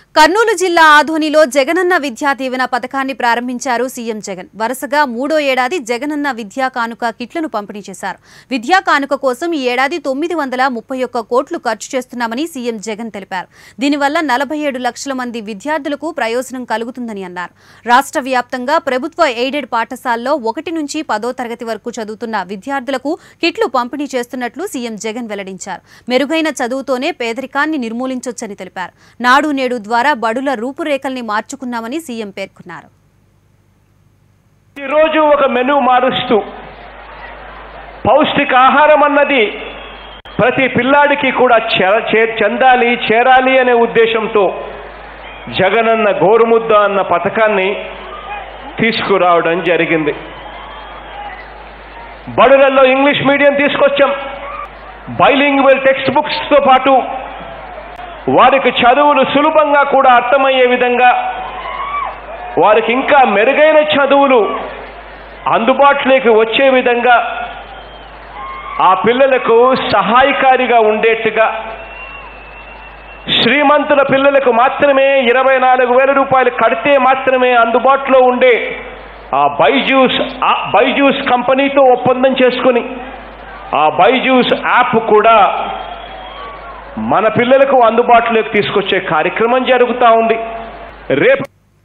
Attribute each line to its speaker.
Speaker 1: కర్నూలు జిల్లా ఆధోనిలో జగనన్న విద్యా దీవెన పథకాన్ని ప్రారంభించారు సీఎం జగన్ వరుసగా మూడో ఏడాది జగనన్న విద్యా కానుక కిట్లను పంపిణీ చేశారు విద్యా కానుక కోసం ఈ ఏడాది తొమ్మిది వందల ముప్పై ఒక్క కోట్లు ఖర్చు చేస్తున్నామని సీఎం జగన్ తెలిపారు దీనివల్ల నలభై ఏడు లక్షల మంది విద్యార్థులకు ప్రయోజనం కలుగుతుందని అన్నారు రాష్ట్ర వ్యాప్తంగా ప్రభుత్వ ఎయిడెడ్ పాఠశాలలో ఒకటి నుంచి పదో తరగతి వరకు చదువుతున్న విద్యార్థులకు కిట్లు పంపిణీ చేస్తున్నట్లు సీఎం జగన్ వెల్లడించారు మెరుగైన చదువుతోనే పేదరికాన్ని నిర్మూలించొచ్చని తెలిపారు నాడు నేడు ద్వారా బడుల రూపురేఖల్ని మార్చుకున్నామని సీఎం పేర్కొన్నారు
Speaker 2: ఈరోజు ఒక మెను మారుస్తూ పౌష్టికాహారం అన్నది ప్రతి పిల్లాడికి కూడా చెర- చే- చెందాలి చేరాలి అనే ఉద్దేశంతో జగనన్న గోరుముద్ద అన్న పథకాన్ని తీసుకురావడం జరిగింది బడులలో ఇంగ్లీష్ మీడియం తీసుకొచ్చాం బైలింగ్వెల్ టెక్స్ట్ బుక్స్తో పాటు వారికి చదువులు సులభంగా కూడా అర్థమయ్యే విధంగా వారికి ఇంకా మెరుగైన చదువులు అందుబాటులోకి వచ్చే విధంగా ఆ పిల్లలకు సహాయకారిగా ఉండేట్టుగా శ్రీమంతుల పిల్లలకు మాత్రమే ఇరవై నాలుగు వేల రూపాయలు కడితే మాత్రమే అందుబాటులో ఉండే ఆ బైజూస్ ఆ బైజూస్ కంపెనీతో ఒప్పందం చేసుకుని ఆ బైజూస్ యాప్ కూడా మన పిల్లలకు అందుబాటులోకి తీసుకొచ్చే కార్యక్రమం జరుగుతూ ఉంది రేపు